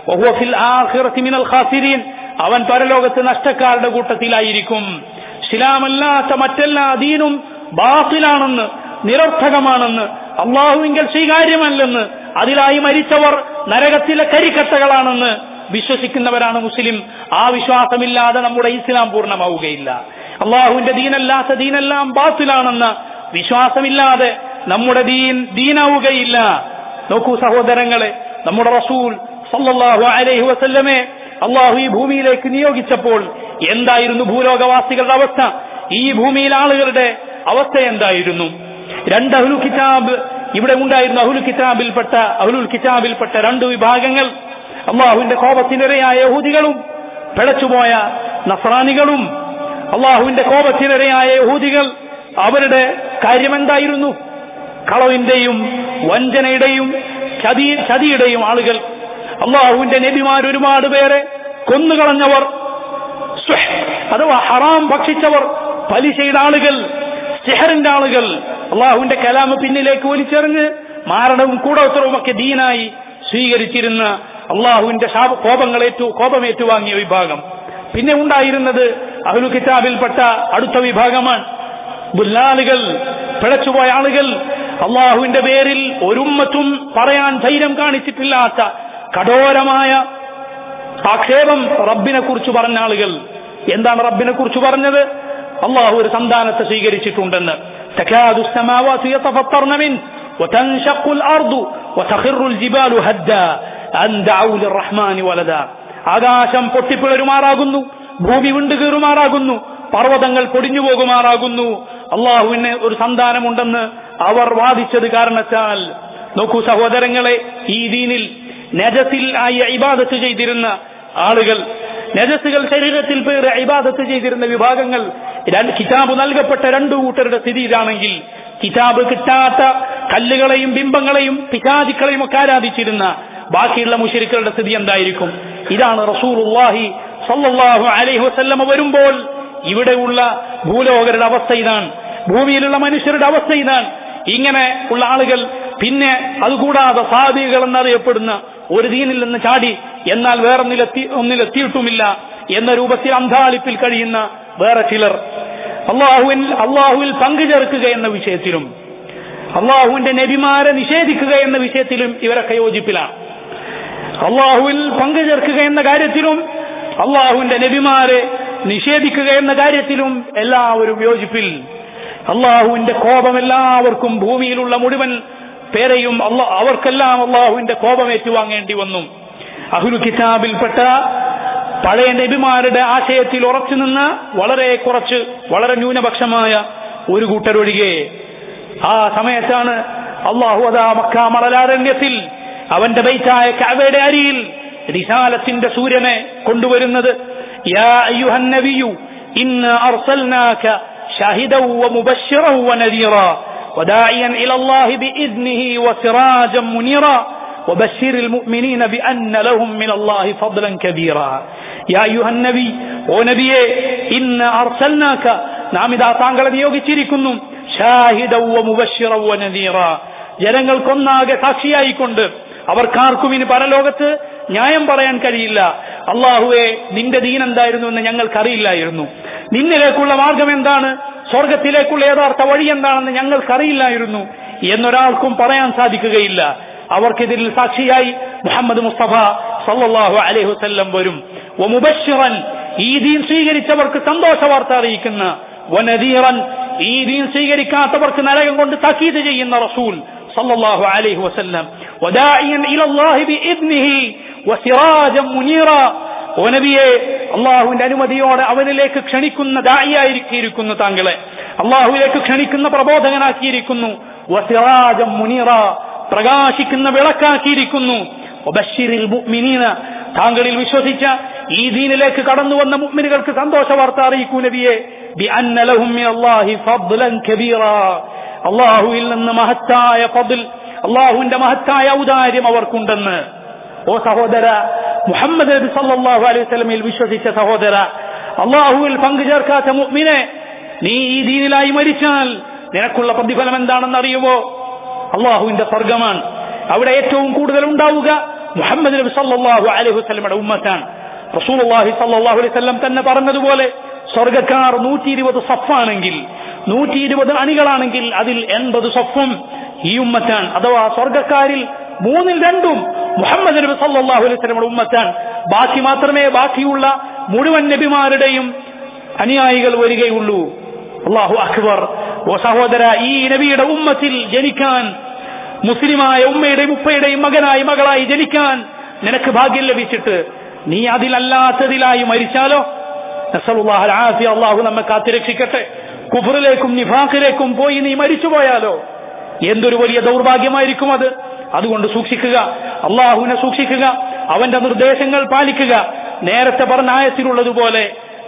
വഹുവ ഫിൽ ആഖിറതി മിനൽ ഖാസിരീൻ അവൻ പരലോകത്ത് നഷ്ടക്കാരുടെ കൂട്ടത്തിലായിരിക്കും ഇസ്ലാമല്ലാത്ത മറ്റെല്ലാ ദീനും ബാത്തിലാണെന്ന് നിരർത്ഥകമാണെന്ന് അള്ളാഹുവിങ്കൽ സ്വീകാര്യമല്ലെന്ന് അതിലായി മരിച്ചവർ നരകത്തിലെ കരിക്കട്ടകളാണെന്ന് വിശ്വസിക്കുന്നവരാണ് മുസ്ലിം ആ വിശ്വാസമില്ലാതെ നമ്മുടെ ഇസ്ലാം പൂർണ്ണമാവുകയില്ല അള്ളാഹുവിന്റെ ദീനല്ലാത്ത ദീനെല്ലാം ബാത്തിലാണെന്ന വിശ്വാസമില്ലാതെ നമ്മുടെ ദീൻ ദീനാവുകയില്ല നോക്കൂ സഹോദരങ്ങളെ നമ്മുടെ റസൂൽ സല്ലല്ലാഹു അലൈഹി വസല്ലമെ അള്ളാഹു ഈ ഭൂമിയിലേക്ക് നിയോഗിച്ചപ്പോൾ എന്തായിരുന്നു ഭൂലോകവാസികളുടെ അവസ്ഥ ഈ ഭൂമിയിലെ ആളുകളുടെ അവസ്ഥ എന്തായിരുന്നു രണ്ട് അഹുലു കിതാബ് ഇവിടെ ഉണ്ടായിരുന്ന അഹുൽ കിതാബിൽപ്പെട്ട അഹുലുൽ കിതാബിൽപ്പെട്ട രണ്ട് വിഭാഗങ്ങൾ അള്ളാഹുവിന്റെ കോപത്തിനിരയായ യഹൂദികളും പിഴച്ചുപോയ നസ്രാനികളും അള്ളാഹുവിന്റെ കോപത്തിനിരയായ യഹൂദികൾ അവരുടെ കാര്യമെന്തായിരുന്നു കളവിന്റെയും വഞ്ചനയുടെയും ചതി ചതിയുടെയും ആളുകൾ അള്ളാഹുവിന്റെ നബിമാർ ഒരുപാട് പേരെ കൊന്നുകളഞ്ഞവർ സുഹ് അഥവാ ഹറാം ഭക്ഷിച്ചവർ പലിശയുടെ ആളുകൾ സിഹറിന്റെ ആളുകൾ അള്ളാഹുവിന്റെ കലാമ് പിന്നിലേക്ക് വലിച്ചെറിഞ്ഞ് മാരണവും കൂടോത്തരവും ഒക്കെ ദീനായി സ്വീകരിച്ചിരുന്ന അള്ളാഹുവിന്റെ ശാപ കോപങ്ങളേറ്റു കോപമേറ്റുവാങ്ങിയ വിഭാഗം പിന്നെ ഉണ്ടായിരുന്നത് അഹ്ലു കിതാബിൽപ്പെട്ട അടുത്ത വിഭാഗമാണ് ബുല്ലാലുകൾ പിഴച്ചുപോയ ആളുകൾ അള്ളാഹുവിന്റെ പേരിൽ ഒരുമ്മത്തും പറയാൻ ധൈര്യം കാണിച്ചിട്ടില്ലാത്ത കഠോരമായ ആക്ഷേപം റബ്ബിനെ കുറിച്ച് പറഞ്ഞ ആളുകൾ എന്താണ് റബ്ബിനെ കുറിച്ച് പറഞ്ഞത് അള്ളാഹു ഒരു സന്താനത്തെ സ്വീകരിച്ചിട്ടുണ്ടെന്ന് تكاد السماوات يتفطرن منه وتنشق الأرض وتخر الجبال هدا أن دعوا للرحمن ولدا ആകാശം പൊട്ടിപ്പിളരുമാറാകുന്നു ഭൂമി വിണ്ടുകീറുമാറാകുന്നു പർവ്വതങ്ങൾ പൊടിഞ്ഞു പോകുമാറാകുന്നു അള്ളാഹുവിന് ഒരു സന്താനമുണ്ടെന്ന് അവർ വാദിച്ചത് കാരണത്താൽ നോക്കൂ സഹോദരങ്ങളെ ഈ ദീനിൽ നജത്തിൽ ആയി ഇബാദത്ത് ചെയ്തിരുന്ന ആളുകൾ നജസുകൾ ശരീരത്തിൽ പേര് ഇബാദത്ത് ചെയ്തിരുന്ന വിഭാഗങ്ങൾ രണ്ട് കിതാബ് നൽകപ്പെട്ട രണ്ടു കൂട്ടരുടെ സ്ഥിതി ഇതാണെങ്കിൽ കിതാബ് കിട്ടാത്ത കല്ലുകളെയും ബിംബങ്ങളെയും പിശാചിക്കളെയും ഒക്കെ ആരാധിച്ചിരുന്ന ബാക്കിയുള്ള മുഷരിക്കളുടെ സ്ഥിതി എന്തായിരിക്കും ഇതാണ് റസൂലുള്ളാഹി സല്ലല്ലാഹു അലൈഹി വസല്ലമ വരുമ്പോൾ ഇവിടെയുള്ള ഭൂലോകരുടെ അവസ്ഥ ഇതാണ് ഭൂമിയിലുള്ള മനുഷ്യരുടെ അവസ്ഥ ഇതാണ് ഇങ്ങനെ ഉള്ള ആളുകൾ പിന്നെ അതുകൂടാതെ സാധികൾ എന്നറിയപ്പെടുന്ന ഒരു ദീനിൽ നിന്ന് ചാടി എന്നാൽ വേറൊന്നിലെത്തി ഒന്നിലെത്തിയിട്ടുമില്ല എന്ന രൂപത്തിൽ അന്ധാളിപ്പിൽ കഴിയുന്ന വേറെ ചിലർ അള്ളാഹുവിൽ അള്ളാഹുവിൽ പങ്കുചേർക്കുക എന്ന വിഷയത്തിലും അള്ളാഹുവിന്റെ നബിമാരെ നിഷേധിക്കുക എന്ന വിഷയത്തിലും ഇവരൊക്കെ യോജിപ്പിലാണ് അള്ളാഹുവിൽ പങ്കുചേർക്കുക എന്ന കാര്യത്തിലും അള്ളാഹുവിന്റെ നബിമാരെ നിഷേധിക്കുക എന്ന കാര്യത്തിലും എല്ലാവരും യോജിപ്പിൽ അള്ളാഹുവിന്റെ കോപം എല്ലാവർക്കും ഭൂമിയിലുള്ള മുഴുവൻ പേരെയും അല്ല അവർക്കെല്ലാം അള്ളാഹുവിന്റെ കോപം ഏറ്റുവാങ്ങേണ്ടി വന്നു അഹുൽ കിതാബിൽപ്പെട്ട പഴയ നബിമാരുടെ ആശയത്തിൽ ഉറച്ചു നിന്ന് വളരെ കുറച്ച് വളരെ ന്യൂനപക്ഷമായ ഒരു കൂട്ടരൊഴികെ ആ സമയത്താണ് അള്ളാഹു അതാ മക്ക മണലാരണ്യത്തിൽ അവന്റെ ബൈറ്റായ കഅബയുടെ അരിയിൽ റിസാലത്തിന്റെ സൂര്യനെ കൊണ്ടുവരുന്നത് യാ അയ്യുഹൻ നബിയു ഇന്ന അർസൽനാക ഷാഹിദൻ വമുബശ്ശിറൻ വനദീറാ وداعيا إلى الله بإذنه وسراجا منيرا وبشر المؤمنين بأن لهم من الله فضلا كبيرا يا أيها النبي ونبي إن أرسلناك നാം ഇതാ താങ്കളെ നിയോഗിച്ചിരിക്കുന്നു ഷാഹിദവ മുബശ്ശിറ വനദീറ ജനങ്ങൾക്കൊന്നാകെ സാക്ഷിയായിക്കൊണ്ട് അവർക്കാർക്കും ഇനി പരലോകത്ത് ന്യായം പറയാൻ കഴിയില്ല അള്ളാഹുവെ നിന്റെ ദീൻ എന്തായിരുന്നു എന്ന് ഞങ്ങൾക്കറിയില്ലായിരുന്നു നിന്നിലേക്കുള്ള മാർഗം എന്താണ് സ്വർഗത്തിലേക്കുള്ള യഥാർത്ഥ വഴി എന്താണെന്ന് ഞങ്ങൾക്കറിയില്ലായിരുന്നു എന്നൊരാൾക്കും പറയാൻ സാധിക്കുകയില്ല അവർക്കെതിരിൽ സാക്ഷിയായി മുഹമ്മദ് മുസ്തഫ സല്ലല്ലാഹു അലൈഹി വസല്ലം വരും വമുബശ്ശിറൻ ഈ ദീൻ സ്വീകരിച്ചവർക്ക് സന്തോഷ വാർത്ത അറിയിക്കുന്ന വനദീറൻ ഈ ദീൻ സ്വീകരിക്കാത്തവർക്ക് നരകം കൊണ്ട് താക്കീത് ചെയ്യുന്ന റസൂൽ സല്ലല്ലാഹു അലൈഹി വസല്ലം വദാഇയൻ ഇലല്ലാഹി ബിഇദ്നിഹി വസിറാജൻ മുനീറ ഓ നബിയെ അള്ളാഹുവിന്റെ അനുമതിയോടെ അവനിലേക്ക് ക്ഷണിക്കുന്ന ദായിയായിരിക്കിയിരിക്കുന്നു താങ്കളെ അള്ളാഹുവിലേക്ക് ക്ഷണിക്കുന്ന പ്രബോധകനാക്കിയിരിക്കുന്നു വസിറാജം മുനീറ പ്രകാശിക്കുന്ന വിളക്കാക്കിയിരിക്കുന്നു ഒബഷിറിൽ മുഅ്മിനീന താങ്കളിൽ വിശ്വസിച്ച ഈ ദീനിലേക്ക് കടന്നു വന്ന മുഅ്മിനുകൾക്ക് സന്തോഷ വാർത്ത അറിയിക്കൂ നബിയെ ബി അന്ന ലഹും മിനല്ലാഹി ഫദ്ലൻ കബീറ അള്ളാഹുവിൽ നിന്ന് മഹത്തായ ഫദ്ൽ അള്ളാഹുവിന്റെ മഹത്തായ ഔദാര്യം അവർക്കുണ്ടെന്ന് ഓ സഹോദര മുഹമ്മദ് നബി സല്ലല്ലാഹു അലൈഹി വസല്ലമയിൽ വിശ്വസിച്ച സഹോദര അള്ളാഹുവിൽ പങ്കുചേർക്കാത്ത മുഅ്മിനെ നീ ഈ ദീനിലായി മരിച്ചാൽ നിനക്കുള്ള പ്രതിഫലം എന്താണെന്ന് അറിയുമോ അള്ളാഹുവിന്റെ സ്വർഗമാണ് അവിടെ ഏറ്റവും കൂടുതൽ ഉണ്ടാവുക മുഹമ്മദ് നബി സല്ലല്ലാഹു അലൈഹി വസല്ലമയുടെ ഉമ്മത്താണ് റസൂലുള്ളാഹി സല്ലല്ലാഹു അലൈഹി വസല്ലം തന്നെ പറഞ്ഞതുപോലെ സ്വർഗക്കാർ നൂറ്റി ഇരുപത് സഫാണെങ്കിൽ നൂറ്റി ഇരുപത് അണികളാണെങ്കിൽ അതിൽ എൺപത് സഫും ഈ ഉമ്മത്താണ് അഥവാ സ്വർഗക്കാരിൽ മൂന്നിൽ രണ്ടും മുഹമ്മദ് നബി സല്ലല്ലാഹു അലൈഹി വസല്ലമയുടെ ഉമ്മത്താണ് ബാക്കി മാത്രമേ ബാക്കിയുള്ള മുഴുവൻ നബിമാരുടെയും അനുയായികൾ വരികയുള്ളൂ അള്ളാഹു അക്ബർ ഓ സഹോദര ഈ നബിയുടെ ഉമ്മത്തിൽ ജനിക്കാൻ മുസ്ലിമായ ഉമ്മയുടെയും ഉപ്പയുടെയും മകനായി മകളായി ജനിക്കാൻ നിനക്ക് ഭാഗ്യം ലഭിച്ചിട്ട് നീ അതിലല്ലാത്തതിലായി മരിച്ചാലോ അള്ളാഹു നമ്മെ കാത്തിരക്ഷിക്കട്ടെ കുഫറിലേക്കും നിഫാഖിലേക്കും പോയി നീ മരിച്ചുപോയാലോ എന്തൊരു വലിയ ദൗർഭാഗ്യമായിരിക്കും അത് അതുകൊണ്ട് സൂക്ഷിക്കുക അള്ളാഹുവിനെ സൂക്ഷിക്കുക അവന്റെ നിർദ്ദേശങ്ങൾ പാലിക്കുക നേരത്തെ പറഞ്ഞ ആയത്തിലുള്ളതുപോലെ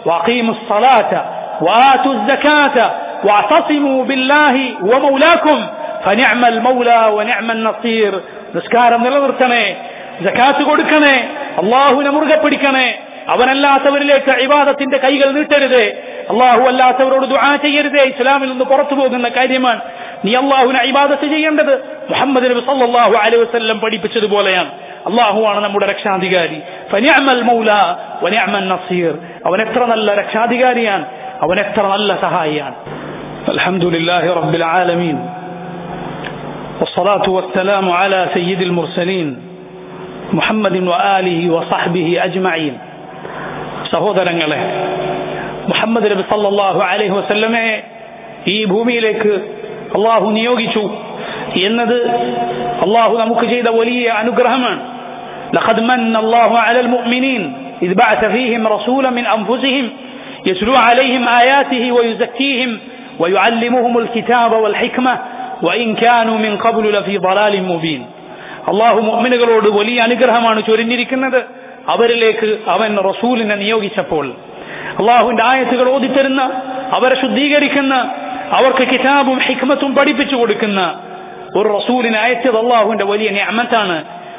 നിസ്കാരം നിലനിർത്തണേ ജക്കാത്ത് കൊടുക്കണേ അള്ളാഹുവിനെ മുറുകെ പിടിക്കണേ അവനല്ലാത്തവരിലേക്ക് ഇബാദത്തിന്റെ കൈകൾ നീട്ടരുതേ അള്ളാഹു അല്ലാത്തവരോട് ദുആ ചെയ്യരുതേ ഇസ്ലാമിൽ നിന്ന് പുറത്തു പോകുന്ന കാര്യമാണ് നീ അള്ളാഹുവിനെ ഇബാദത്ത് ചെയ്യേണ്ടത് മുഹമ്മദ് നബി സല്ലല്ലാഹു അലൈഹി വസല്ലം പഠിപ്പിച്ചതുപോലെയാണ് അള്ളാഹുവാണ് നമ്മുടെ രക്ഷാധികാരി ഫനിഅമൽ മൗല വനിഅമൻ നസീർ അവൻ എത്ര നല്ല രക്ഷാധികാരിയാണ് അവൻ എത്ര നല്ല സഹായിയാണ് അൽഹംദുലില്ലാഹി റബ്ബിൽ ആലമീൻ والصلاة والسلام على سيد المرسلين محمد وآله وصحبه أجمعين സഹോദരങ്ങളെ മുഹമ്മദ് നബി സല്ലല്ലാഹു അലൈഹി വസല്ലമയെ ഈ ഭൂമിയിലേക്ക് അള്ളാഹു നിയോഗിച്ചു എന്നത് അള്ളാഹു നമുക്ക് ചെയ്ത വലിയ അനുഗ്രഹമാണ് لقد من الله على المؤمنين إذ بعث فيهم رسولا من أنفسهم يتلو عليهم آياته ويزكيهم ويعلمهم الكتاب والحكمة وإن كانوا من قبل لفي ضلال مبين അള്ളാഹു മുഅ്മിനുകളോട് വലിയ അനുഗ്രഹമാണ് ചൊരിഞ്ഞിരിക്കുന്നത് അവരിലേക്ക് അവൻ റസൂലിനെ നിയോഗിച്ചപ്പോൾ അള്ളാഹുവിന്റെ ആയത്തുകൾ ഓതിത്തരുന്ന അവരെ ശുദ്ധീകരിക്കുന്ന അവർക്ക് കിതാബും ഹിക്മത്തും പഠിപ്പിച്ചു കൊടുക്കുന്ന ഒരു റസൂലിനെ അയച്ചത് അള്ളാഹുവിന്റെ വലിയ ഞാമത്താണ്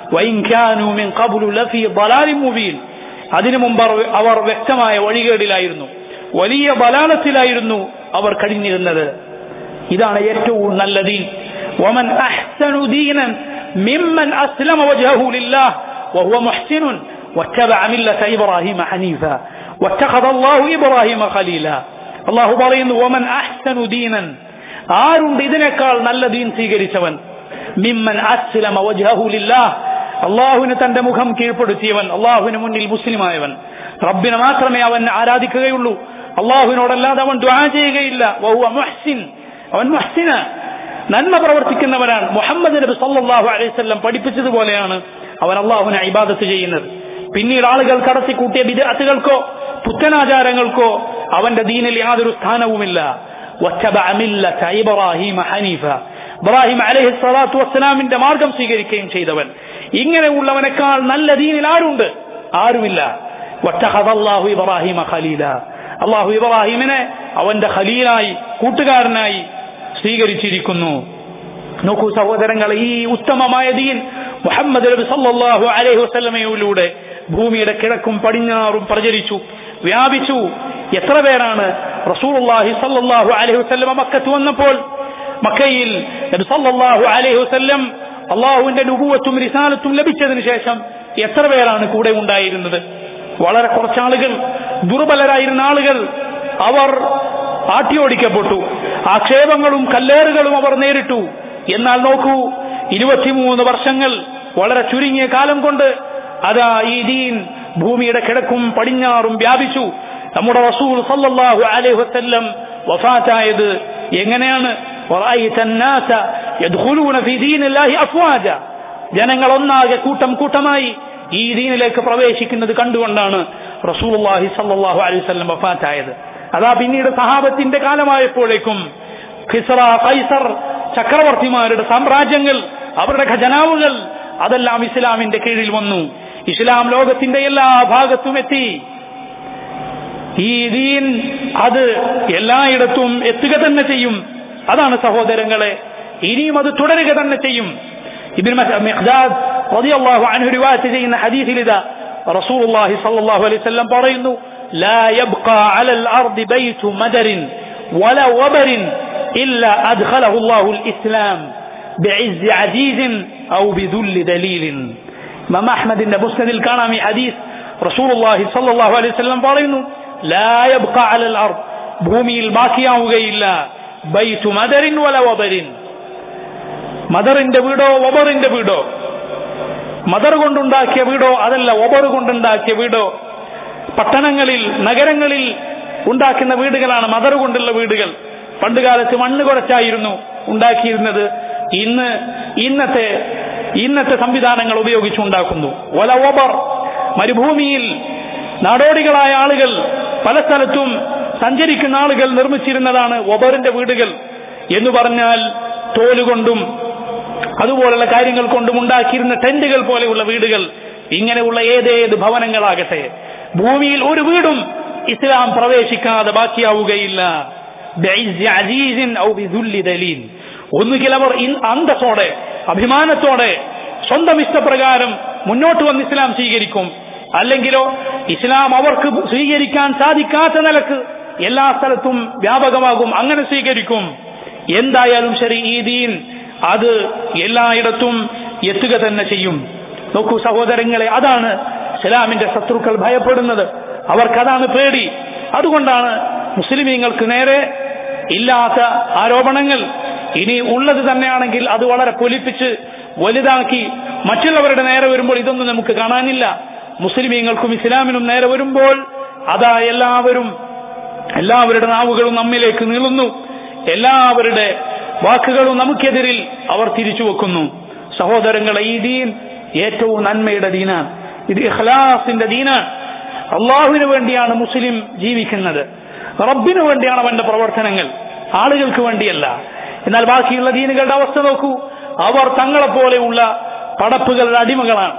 അതിനു മുമ്പ് അവർ വ്യക്തമായ വഴികേടിലായിരുന്നു വലിയ ബലാലത്തിലായിരുന്നു അവർ കഴിഞ്ഞിരുന്നത് ഇതാണ് ഏറ്റവും നല്ല ദീൻ ومن أحسن دينا ممن أسلم وجهه لله وهو محسن واتبع ملة إبراهيم حنيفا واتخذ الله إبراهيم خليلا الله പറയുന്നു ومن أحسن دينا ആരുണ്ട് ഇതിനേക്കാൾ നല്ല ദീൻ സ്വീകരിച്ചവൻ മിമ്മൻ അസ്ലമ വജ്ഹഹു ലില്ലാഹ് അള്ളാഹുവിന് തന്റെ മുഖം കീഴ്പ്പെടുത്തിയവൻ അള്ളാഹുവിന് മുന്നിൽ മുസ്ലിമായവൻ റബ്ബിനെ മാത്രമേ അവൻ ആരാധിക്കുകയുള്ളൂ അള്ളാഹുവിനോടല്ലാതെ അവൻ ദ്വാ ചെയ്യുകയില്ല വഹുവ മുഹ്സിൻ അവൻ മുഹ്സിന നന്മ പ്രവർത്തിക്കുന്നവനാണ് മുഹമ്മദ് നബി സല്ലല്ലാഹു അലൈഹി വസല്ലം പഠിപ്പിച്ചതുപോലെയാണ് അവൻ അള്ളാഹുവിനെ ഇബാദത്ത് ചെയ്യുന്നത് പിന്നീട് ആളുകൾ കടത്തിക്കൂട്ടിയ വിദഗ്ധകൾക്കോ പുത്തനാചാരങ്ങൾക്കോ അവന്റെ ദീനിൽ യാതൊരു സ്ഥാനവുമില്ല ഇബ്രാഹിം ഹനീഫ ഇബ്രാഹിം അലൈഹി സ്വലാത്തു വസ്സലാമിന്റെ മാർഗം സ്വീകരിക്കുകയും ചെയ്തവൻ ഇങ്ങനെയുള്ളവനേക്കാൾ നല്ല ദീനിൽ ആരുണ്ട് ആരുമില്ല അള്ളാഹു ഇബ്രാഹിമ ഖലീല അള്ളാഹു ഇബ്രാഹിമിനെ അവന്റെ ഖലീലായി കൂട്ടുകാരനായി സ്വീകരിച്ചിരിക്കുന്നു നോക്കൂ സഹോദരങ്ങളെ ഈ ഉത്തമമായ ദീൻ മുഹമ്മദ് നബി സല്ലല്ലാഹു അലൈഹി വസല്ലമയിലൂടെ ഭൂമിയുടെ കിഴക്കും പടിഞ്ഞാറും പ്രചരിച്ചു വ്യാപിച്ചു എത്ര പേരാണ് റസൂലുള്ളാഹി സല്ലല്ലാഹു അലൈഹി വസല്ലമ മക്കത്ത് വന്നപ്പോൾ മക്കയിൽ നബി സല്ലല്ലാഹു അലൈഹി വസല്ലം അള്ളാഹുവിന്റെ നുബുവത്തും റിസാലത്തും ലഭിച്ചതിന് ശേഷം എത്ര പേരാണ് കൂടെ ഉണ്ടായിരുന്നത് വളരെ കുറച്ചാളുകൾ ദുർബലരായിരുന്ന ആളുകൾ അവർ ആട്ടിയോടിക്കപ്പെട്ടു ആക്ഷേപങ്ങളും കല്ലേറുകളും അവർ നേരിട്ടു എന്നാൽ നോക്കൂ ഇരുപത്തിമൂന്ന് വർഷങ്ങൾ വളരെ ചുരുങ്ങിയ കാലം കൊണ്ട് അതാ ഈ ദീൻ ഭൂമിയുടെ കിഴക്കും പടിഞ്ഞാറും വ്യാപിച്ചു നമ്മുടെ റസൂൽ സല്ലല്ലാഹു അലൈഹി വസല്ലം വഫാത്തായത് എങ്ങനെയാണ് ജനങ്ങൾ ഒന്നാകെ കൂട്ടം കൂട്ടമായി ഈ ദീനിലേക്ക് പ്രവേശിക്കുന്നത് കണ്ടുകൊണ്ടാണ് റസൂലുള്ളാഹി സല്ലല്ലാഹു അലൈഹി വസല്ലം വഫാത്തായത് അതാ പിന്നീട് സഹാബത്തിന്റെ കാലമായപ്പോഴേക്കും ഖിസ്റ കൈസർ ചക്രവർത്തിമാരുടെ സാമ്രാജ്യങ്ങൾ അവരുടെ ഖജനാവുകൾ അതെല്ലാം ഇസ്ലാമിന്റെ കീഴിൽ വന്നു ഇസ്ലാം ലോകത്തിന്റെ എല്ലാ ഭാഗത്തും എത്തി ഈ ദീൻ അത് എല്ലായിടത്തും എത്തുക തന്നെ ചെയ്യും അതാണ് സഹോദരങ്ങളെ ഇനിയും അത് തുടരുക തന്നെ ചെയ്യും ഇബിൻ മിഖ്ദാദ് റളിയല്ലാഹു അൻഹു റിവായത്ത് ചെയ്യുന്ന ഹദീസിൽ ഇതാ റസൂലുള്ളാഹി സ്വല്ലല്ലാഹു അലൈഹി വസല്ലം പറയുന്നു لا يبقى على الأرض بيت مدر ولا وبر إلا أدخله الله الإسلام بعز عزيز أو بذل دليل ഇമാം അഹ്മദിന്റെ മുസ്നദിൽ കാണാം ഈ ഹദീസ് റസൂലുള്ളാഹി സ്വല്ലല്ലാഹു അലൈഹി വസല്ലം പറയുന്നു ലാ യബ്ഖ അലൽ അർദ് ഭൂമിയിൽ ബാക്കിയാവുകയില്ല ബൈതു മദറിൻ വല വബരിൻ മദറിന്റെ വീടോ വബറിന്റെ വീടോ മദർ കൊണ്ടുണ്ടാക്കിയ വീടോ അതല്ല ഒബർ കൊണ്ടുണ്ടാക്കിയ വീടോ പട്ടണങ്ങളിൽ നഗരങ്ങളിൽ ഉണ്ടാക്കുന്ന വീടുകളാണ് മദർ കൊണ്ടുള്ള വീടുകൾ പണ്ടുകാലത്ത് മണ്ണ് കുഴച്ചായിരുന്നു ഉണ്ടാക്കിയിരുന്നത് ഇന്ന് ഇന്നത്തെ ഇന്നത്തെ സംവിധാനങ്ങൾ ഉപയോഗിച്ചുണ്ടാക്കുന്നു ഒല ഒബർ മരുഭൂമിയിൽ നാടോടികളായ ആളുകൾ പല സ്ഥലത്തും സഞ്ചരിക്കുന്ന ആളുകൾ നിർമ്മിച്ചിരുന്നതാണ് ഒബറിന്റെ വീടുകൾ എന്ന് പറഞ്ഞാൽ തോലുകൊണ്ടും അതുപോലുള്ള കാര്യങ്ങൾ കൊണ്ടും ഉണ്ടാക്കിയിരുന്ന ടെന്റുകൾ പോലെയുള്ള വീടുകൾ ഇങ്ങനെയുള്ള ഏതേത് ഭവനങ്ങളാകട്ടെ ഭൂമിയിൽ ഒരു വീടും ഇസ്ലാം പ്രവേശിക്കാതെ ബാക്കിയാവുകയില്ല ഒന്നുകിൽ അവർ അന്തസ്സോടെ അഭിമാനത്തോടെ സ്വന്തം ഇഷ്ടപ്രകാരം മുന്നോട്ട് വന്ന് ഇസ്ലാം സ്വീകരിക്കും അല്ലെങ്കിലോ ഇസ്ലാം അവർക്ക് സ്വീകരിക്കാൻ സാധിക്കാത്ത നിലക്ക് എല്ലാ സ്ഥലത്തും വ്യാപകമാകും അങ്ങനെ സ്വീകരിക്കും എന്തായാലും ശരി ഈ ദീൻ അത് എല്ലായിടത്തും എത്തുക തന്നെ ചെയ്യും നോക്കൂ സഹോദരങ്ങളെ അതാണ് ഇസ്ലാമിന്റെ ശത്രുക്കൾ ഭയപ്പെടുന്നത് അവർക്കതാണ് പേടി അതുകൊണ്ടാണ് മുസ്ലിമീങ്ങൾക്ക് നേരെ ഇല്ലാത്ത ആരോപണങ്ങൾ ഇനി ഉള്ളത് തന്നെയാണെങ്കിൽ അത് വളരെ പൊലിപ്പിച്ച് വലുതാക്കി മറ്റുള്ളവരുടെ നേരെ വരുമ്പോൾ ഇതൊന്നും നമുക്ക് കാണാനില്ല മുസ്ലിമീങ്ങൾക്കും ഇസ്ലാമിനും നേരെ വരുമ്പോൾ അതാ എല്ലാവരും എല്ലാവരുടെ നാവുകളും നമ്മിലേക്ക് നീളുന്നു എല്ലാവരുടെ വാക്കുകളും നമുക്കെതിരിൽ അവർ തിരിച്ചു വെക്കുന്നു സഹോദരങ്ങളെ ഈ ദീൻ ഏറ്റവും നന്മയുടെ ദീനാണ് ഇത് ഇഖ്ലാസിന്റെ ദീനാണ് അള്ളാഹുവിന് വേണ്ടിയാണ് മുസ്ലിം ജീവിക്കുന്നത് റബ്ബിന് വേണ്ടിയാണ് അവന്റെ പ്രവർത്തനങ്ങൾ ആളുകൾക്ക് വേണ്ടിയല്ല എന്നാൽ ബാക്കിയുള്ള ദീനുകളുടെ അവസ്ഥ നോക്കൂ അവർ തങ്ങളെ പോലെയുള്ള പടപ്പുകളുടെ അടിമകളാണ്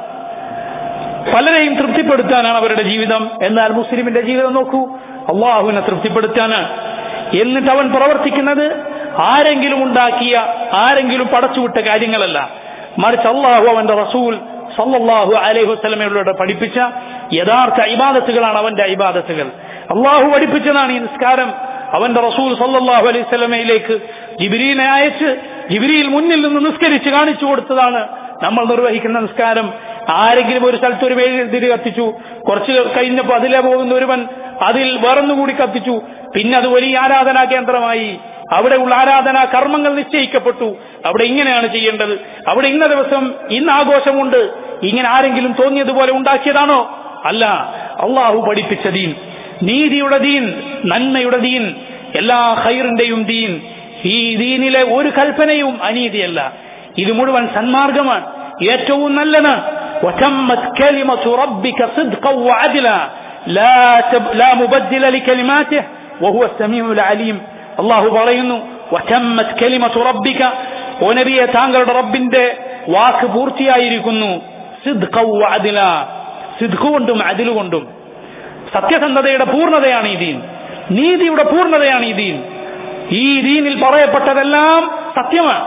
പലരെയും തൃപ്തിപ്പെടുത്താനാണ് അവരുടെ ജീവിതം എന്നാൽ മുസ്ലിമിന്റെ ജീവിതം നോക്കൂ അള്ളാഹുവിനെ തൃപ്തിപ്പെടുത്താനാണ് എന്നിട്ട് അവൻ പ്രവർത്തിക്കുന്നത് ആരെങ്കിലും ഉണ്ടാക്കിയ ആരെങ്കിലും പടച്ചുവിട്ട കാര്യങ്ങളല്ല മറിച്ച് അള്ളാഹു അവന്റെ റസൂൽ സല്ലല്ലാഹു അലൈഹി വസല്ലമയുടെ പഠിപ്പിച്ച യഥാർത്ഥ ഇബാദത്തുകളാണ് അവന്റെ ഇബാദത്തുകൾ അള്ളാഹു പഠിപ്പിച്ചതാണ് ഈ നിസ്കാരം അവന്റെ റസൂൽ സല്ലല്ലാഹു അലൈഹി വസല്ലമയിലേക്ക് ജിബിരിനെ അയച്ച് ജിബിരിയിൽ മുന്നിൽ നിന്ന് നിസ്കരിച്ച് കാണിച്ചു കൊടുത്തതാണ് നമ്മൾ നിർവഹിക്കുന്ന നിസ്കാരം ആരെങ്കിലും ഒരു സ്ഥലത്ത് ഒരു മെഴുകുതിരി കത്തിച്ചു കുറച്ച് കഴിഞ്ഞപ്പോൾ അതിലെ പോകുന്ന ഒരുവൻ അതിൽ വേറൊന്നുകൂടി കത്തിച്ചു പിന്നെ അത് വലിയ ആരാധനാ കേന്ദ്രമായി അവിടെയുള്ള ആരാധനാ കർമ്മങ്ങൾ നിശ്ചയിക്കപ്പെട്ടു അവിടെ ഇങ്ങനെയാണ് ചെയ്യേണ്ടത് അവിടെ ഇന്ന ദിവസം ഇന്ന് ആഘോഷമുണ്ട് ഇങ്ങനെ ആരെങ്കിലും തോന്നിയതുപോലെ ഉണ്ടാക്കിയതാണോ അല്ല അള്ളാഹു പഠിപ്പിച്ച ദീൻ നീതിയുടെ ദീൻ നന്മയുടെ ദീൻ എല്ലാ ഹൈറിന്റെയും ദീൻ ഈ ദീനിലെ ഒരു കൽപ്പനയും അനീതിയല്ല ഇത് മുഴുവൻ സന്മാർഗമാണ് ഏറ്റവും നല്ലതാണ് وتمت كلمة ربك صدقا وعدلا لا, تب لا مبدل لكلماته وهو السميع العليم الله പറയുന്നു وتمت كلمة ربك ഓ നബിയെ താങ്കളുടെ റബ്ബിന്റെ വാക്ക് പൂർത്തിയായിരിക്കുന്നു സിദ്ഖ വഅദില സിദ്ഖ് കൊണ്ടും അദിൽ കൊണ്ടും സത്യസന്ധതയുടെ പൂർണ്ണതയാണ് ഈ ദീൻ നീതിയുടെ പൂർണ്ണതയാണ് ഈ ദീൻ ഈ ദീനിൽ പറയപ്പെട്ടതെല്ലാം സത്യമാണ്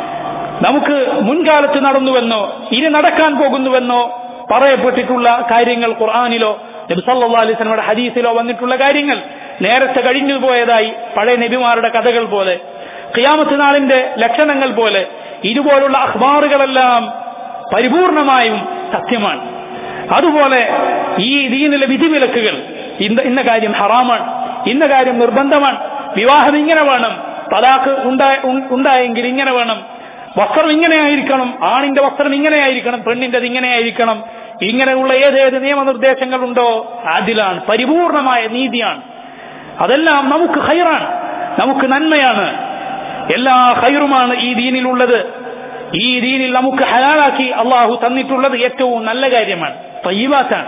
നമുക്ക് മുൻകാലത്ത് നടന്നുവെന്നോ ഇനി നടക്കാൻ പോകുന്നുവെന്നോ പറയപ്പെട്ടിട്ടുള്ള കാര്യങ്ങൾ ഖുർആാനിലോ നബിസല്ലാ അലൈസ്മയുടെ ഹദീസിലോ വന്നിട്ടുള്ള കാര്യങ്ങൾ നേരത്തെ കഴിഞ്ഞു പോയതായി പഴയ നബിമാരുടെ കഥകൾ പോലെ ഖിയാമത്ത് നാളിന്റെ ലക്ഷണങ്ങൾ പോലെ ഇതുപോലുള്ള അഖ്ബാറുകളെല്ലാം പരിപൂർണമായും സത്യമാണ് അതുപോലെ ഈ ദീനിലെ വിധിവിലക്കുകൾ ഇന്ന ഇന്ന കാര്യം ഹറാമാണ് ഇന്ന കാര്യം നിർബന്ധമാണ് വിവാഹം ഇങ്ങനെ വേണം തലാഖ് ഉണ്ടായെങ്കിൽ ഇങ്ങനെ വേണം വസ്ത്രം ഇങ്ങനെയായിരിക്കണം ആണിന്റെ വസ്ത്രം ഇങ്ങനെയായിരിക്കണം പെണ്ണിന്റെത് ഇങ്ങനെയായിരിക്കണം ഇങ്ങനെയുള്ള ഏതേത് നിയമനിർദ്ദേശങ്ങളുണ്ടോ അതിലാണ് പരിപൂർണമായ നീതിയാണ് അതെല്ലാം നമുക്ക് ഹൈറാണ് നമുക്ക് നന്മയാണ് എല്ലാ ഹൈറുമാണ് ഈ ദീനിലുള്ളത് ഈ ദീനിൽ നമുക്ക് ഹലാലാക്കി അള്ളാഹു തന്നിട്ടുള്ളത് ഏറ്റവും നല്ല കാര്യമാണ് തയ്യബാത്താണ്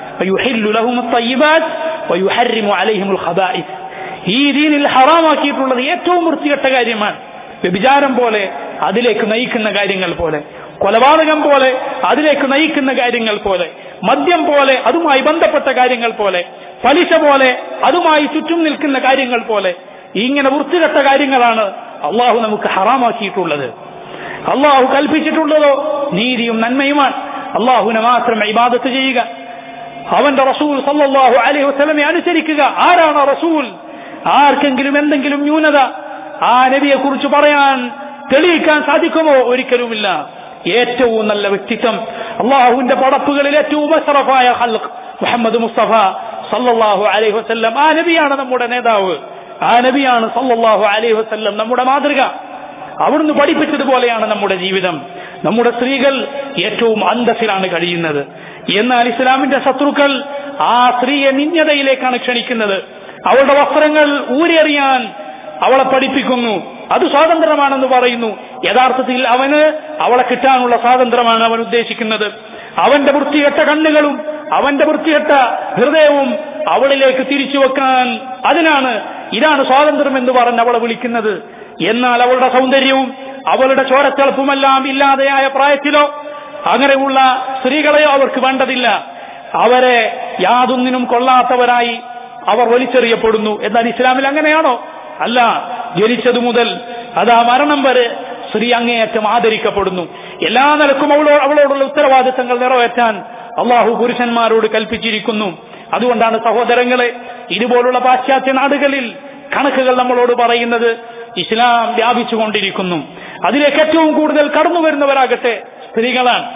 ഈ ദീനിൽ ഹറാമാക്കിയിട്ടുള്ളത് ഏറ്റവും വൃത്തികെട്ട കാര്യമാണ് വ്യഭിചാരം പോലെ അതിലേക്ക് നയിക്കുന്ന കാര്യങ്ങൾ പോലെ കൊലപാതകം പോലെ അതിലേക്ക് നയിക്കുന്ന കാര്യങ്ങൾ പോലെ മദ്യം പോലെ അതുമായി ബന്ധപ്പെട്ട കാര്യങ്ങൾ പോലെ പലിശ പോലെ അതുമായി ചുറ്റും നിൽക്കുന്ന കാര്യങ്ങൾ പോലെ ഇങ്ങനെ വൃത്തികെട്ട കാര്യങ്ങളാണ് അള്ളാഹു നമുക്ക് ഹറാമാക്കിയിട്ടുള്ളത് അള്ളാഹു കൽപ്പിച്ചിട്ടുള്ളതോ നീതിയും നന്മയുമാണ് അള്ളാഹുവിനെ മാത്രം ഇബാദത്ത് ചെയ്യുക അവന്റെ റസൂൽ സല്ലാഹു അലൈഹി വസ്ലമെ അനുസരിക്കുക ആരാണ് റസൂൽ ആർക്കെങ്കിലും എന്തെങ്കിലും ന്യൂനത ആ നബിയെ കുറിച്ച് പറയാൻ തെളിയിക്കാൻ സാധിക്കുമോ ഒരിക്കലുമില്ല ഏറ്റവും നല്ല വ്യക്തിത്വം അള്ളാഹുവിന്റെ പടപ്പുകളിൽ ഏറ്റവും അഷറഫായ ഹൽഖ് മുഹമ്മദ് മുസ്തഫ സല്ലല്ലാഹു അലൈഹി വസല്ലം ആ നബിയാണ് നമ്മുടെ നേതാവ് ആ നബിയാണ് സല്ലല്ലാഹു അലൈഹി വസല്ലം നമ്മുടെ മാതൃക അവിടുന്ന് പഠിപ്പിച്ചതുപോലെയാണ് നമ്മുടെ ജീവിതം നമ്മുടെ സ്ത്രീകൾ ഏറ്റവും അന്തസ്സിലാണ് കഴിയുന്നത് എന്നാൽ ഇസ്ലാമിന്റെ ശത്രുക്കൾ ആ സ്ത്രീയെ നിന്യതയിലേക്കാണ് ക്ഷണിക്കുന്നത് അവളുടെ വസ്ത്രങ്ങൾ ഊരെറിയാൻ അവളെ പഠിപ്പിക്കുന്നു അത് സ്വാതന്ത്ര്യമാണെന്ന് പറയുന്നു യഥാർത്ഥത്തിൽ അവന് അവളെ കിട്ടാനുള്ള സ്വാതന്ത്ര്യമാണ് അവൻ ഉദ്ദേശിക്കുന്നത് അവന്റെ വൃത്തികെട്ട കണ്ണുകളും അവന്റെ വൃത്തികെട്ട ഹൃദയവും അവളിലേക്ക് തിരിച്ചു വെക്കാൻ അതിനാണ് ഇതാണ് സ്വാതന്ത്ര്യം എന്ന് പറഞ്ഞ് അവളെ വിളിക്കുന്നത് എന്നാൽ അവളുടെ സൗന്ദര്യവും അവളുടെ ചോരത്തിളപ്പുമെല്ലാം ഇല്ലാതെയായ പ്രായത്തിലോ അങ്ങനെയുള്ള സ്ത്രീകളെയോ അവർക്ക് വേണ്ടതില്ല അവരെ യാതൊന്നിനും കൊള്ളാത്തവരായി അവർ വലിച്ചെറിയപ്പെടുന്നു എന്നാൽ ഇസ്ലാമിൽ അങ്ങനെയാണോ അല്ല ജനിച്ചതു മുതൽ അതാ മരണം വരെ സ്ത്രീ അങ്ങേയറ്റം ആദരിക്കപ്പെടുന്നു എല്ലാ നിലക്കും അവളോ അവളോടുള്ള ഉത്തരവാദിത്തങ്ങൾ നിറവേറ്റാൻ അള്ളാഹു പുരുഷന്മാരോട് കൽപ്പിച്ചിരിക്കുന്നു അതുകൊണ്ടാണ് സഹോദരങ്ങളെ ഇതുപോലുള്ള പാശ്ചാത്യ നാടുകളിൽ കണക്കുകൾ നമ്മളോട് പറയുന്നത് ഇസ്ലാം വ്യാപിച്ചുകൊണ്ടിരിക്കുന്നു അതിലേക്ക് ഏറ്റവും കൂടുതൽ കടന്നു വരുന്നവരാകട്ടെ സ്ത്രീകളാണ്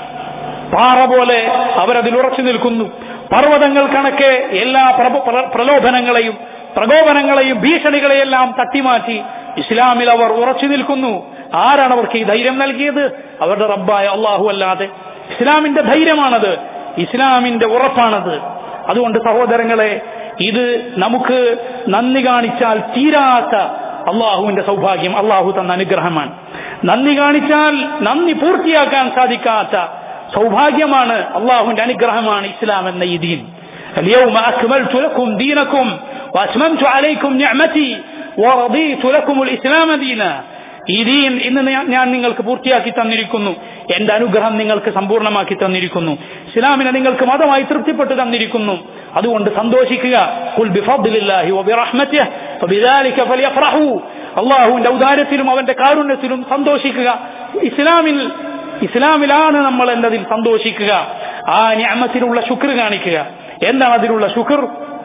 പാറ പോലെ അവരതിൽ ഉറച്ചു നിൽക്കുന്നു പർവ്വതങ്ങൾ കണക്കെ എല്ലാ പ്രഭ- പ്ര- പ്രലോഭനങ്ങളെയും പ്രകോപനങ്ങളെയും ഭീഷണികളെയെല്ലാം തട്ടിമാറ്റി ഇസ്ലാമിൽ അവർ ഉറച്ചു നിൽക്കുന്നു ആരാണ് അവർക്ക് ഈ ധൈര്യം നൽകിയത് അവരുടെ റബ്ബായ അള്ളാഹു അല്ലാതെ ഇസ്ലാമിന്റെ ധൈര്യമാണത് ഇസ്ലാമിന്റെ ഉറപ്പാണത് അതുകൊണ്ട് സഹോദരങ്ങളെ ഇത് നമുക്ക് നന്ദി കാണിച്ചാൽ തീരാത്ത അള്ളാഹുവിന്റെ സൗഭാഗ്യം അള്ളാഹു തന്ന അനുഗ്രഹമാണ് നന്ദി കാണിച്ചാൽ നന്ദി പൂർത്തിയാക്കാൻ സാധിക്കാത്ത സൗഭാഗ്യമാണ് അള്ളാഹുവിന്റെ അനുഗ്രഹമാണ് ഇസ്ലാം എന്ന ഈ ദീൻ اليوم أكملت لكم دينكم وأتممت عليكم نعمتي ورضيت لكم الإسلام دينا ഈ ദീൻ ഇന്ന് ഞാൻ- ഞാൻ നിങ്ങൾക്ക് പൂർത്തിയാക്കി തന്നിരിക്കുന്നു എന്റെ അനുഗ്രഹം നിങ്ങൾക്ക് സമ്പൂർണ്ണമാക്കി തന്നിരിക്കുന്നു ഇസ്ലാമിനെ നിങ്ങൾക്ക് മതമായി തൃപ്തിപ്പെട്ട് തന്നിരിക്കുന്നു അതുകൊണ്ട് സന്തോഷിക്കുക ഖുൽ ബിഫദ്ലില്ലാഹി വബിറഹ്മതിഹി ഫബിദാലിക ഫലിയഫ്റഹു അല്ലാഹുവിന്റെ ഔദാര്യത്തിലും അവന്റെ കാരുണ്യത്തിലും സന്തോഷിക്കുക ഇസ്ലാമിൽ ഇസ്ലാമിലാണ് നമ്മൾ എന്നതിൽ സന്തോഷിക്കുക ആ ഞാമത്തിലുള്ള ശുക്ർ കാണിക്കുക എന്താണ് അതിലുള്ള ശുക്ർ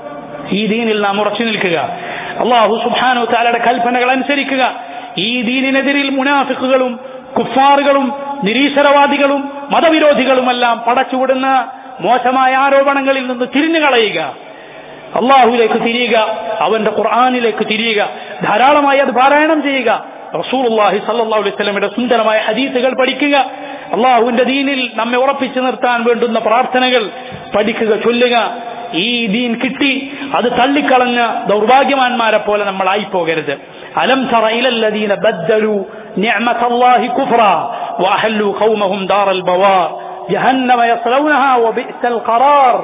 ഈ ദീനിൽ നാം ഉറച്ചു നിൽക്കുക അള്ളാഹു സുബാനു താലയുടെ കൽപ്പനകൾ അനുസരിക്കുക ഈ ദീനിനെതിരിൽ മുനാഫിക്കുകളും കുഫാറുകളും നിരീശ്വരവാദികളും മതവിരോധികളുമെല്ലാം പടച്ചുവിടുന്ന മോശമായ ആരോപണങ്ങളിൽ നിന്ന് തിരിഞ്ഞു കളയുക അള്ളാഹുലേക്ക് തിരിയുക അവന്റെ ഖുർആാനിലേക്ക് തിരിയുക ധാരാളമായി അത് പാരായണം ചെയ്യുക റസൂലുള്ളാഹി സല്ലല്ലാഹു അലൈഹി വസല്ലമയുടെ സുന്ദരമായ ഹദീസുകൾ പഠിക്കുക അള്ളാഹുവിന്റെ ദീനിൽ നമ്മെ ഉറപ്പിച്ചു നിർത്താൻ വേണ്ടുന്ന പ്രാർത്ഥനകൾ പഠിക്കുക ചൊല്ലുക ഈ ദീൻ കിട്ടി അത് തള്ളിക്കളഞ്ഞ ദൗർഭാഗ്യവാന്മാരെ പോലെ നമ്മൾ ആയിപ്പോകരുത് അലം തറ ഇലല്ലദീന ബദ്ദലു നിഅമതല്ലാഹി കുഫ്റ വഅഹല്ലു ഖൗമഹും ദാറൽ ബവാർ ജഹന്നമ യസ്ലൗനഹാ വബിഅസൽ ഖറാർ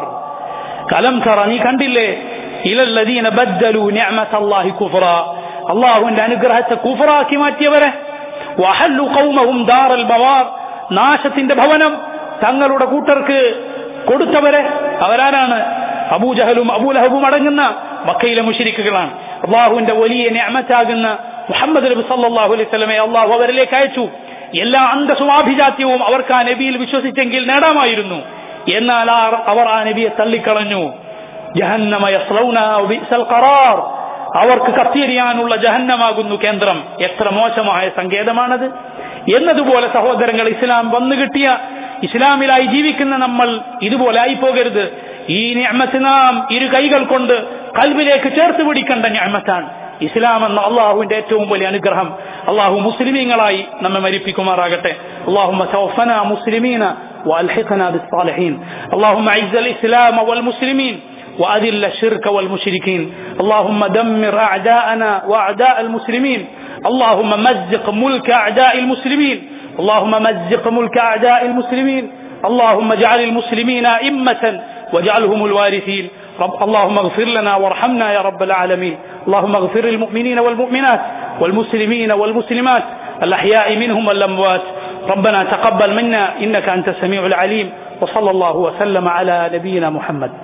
കലം തറ നീ കണ്ടില്ലേ ഇലല്ലദീന ബദ്ദലു നിഅമതല്ലാഹി കുഫ്റ അള്ളാഹുവിന്റെ അനുഗ്രഹത്തെ കുഫറാക്കി മാറ്റിയവരെ വഹല്ലു ഖൗമഹും ദാറൽ ബവാർ നാശത്തിന്റെ ഭവനം തങ്ങളുടെ കൂട്ടർക്ക് കൊടുത്തവരെ അവരാരാണ് അബൂജഹലും അബൂലഹബും അടങ്ങുന്ന മക്കയിലെ മുഷിരിക്കുകളാണ് അള്ളാഹുവിന്റെ വലിയ ഞാമത്താകുന്ന മുഹമ്മദ് നബി സല്ലല്ലാഹു അലൈഹി സ്വലമെ അള്ളാഹു അവരിലേക്ക് അയച്ചു എല്ലാ അന്തസ്സും ആഭിജാത്യവും അവർക്ക് ആ നബിയിൽ വിശ്വസിച്ചെങ്കിൽ നേടാമായിരുന്നു എന്നാൽ ആ- അവർ ആ നബിയെ തള്ളിക്കളഞ്ഞു ജഹന്നമ യസ്ലൗനഹാ വബിഅസൽ ഖറാർ അവർക്ക് കത്തിയെറിയാനുള്ള ജഹന്നമാകുന്നു കേന്ദ്രം എത്ര മോശമായ സങ്കേതമാണത് എന്നതുപോലെ സഹോദരങ്ങൾ ഇസ്ലാം വന്നു കിട്ടിയ ഇസ്ലാമിലായി ജീവിക്കുന്ന നമ്മൾ ഇതുപോലെ ആയിപ്പോകരുത് ഈ ഞാമത്ത് നാം ഇരു കൈകൾ കൊണ്ട് കൽബിലേക്ക് ചേർത്ത് പിടിക്കേണ്ട ഞാമത്താണ് ഇസ്ലാം എന്ന അള്ളാഹുവിന്റെ ഏറ്റവും വലിയ അനുഗ്രഹം അള്ളാഹു മുസ്ലിമീങ്ങളായി നമ്മെ മരിപ്പിക്കുമാറാകട്ടെ اللهم توفنا مسلمين والحقنا بالصالحين اللهم اعز الاسلام والمسلمين وأذل الشرك والمشركين اللهم دمر أعداءنا وأعداء المسلمين اللهم مزق ملك أعداء المسلمين اللهم مزق ملك أعداء المسلمين اللهم اجعل المسلمين أئمة واجعلهم الوارثين رب اللهم اغفر لنا وارحمنا يا رب العالمين اللهم اغفر للمؤمنين والمؤمنات والمسلمين والمسلمات الأحياء منهم والأموات ربنا تقبل منا إنك أنت السميع العليم وصلى الله وسلم على نبينا محمد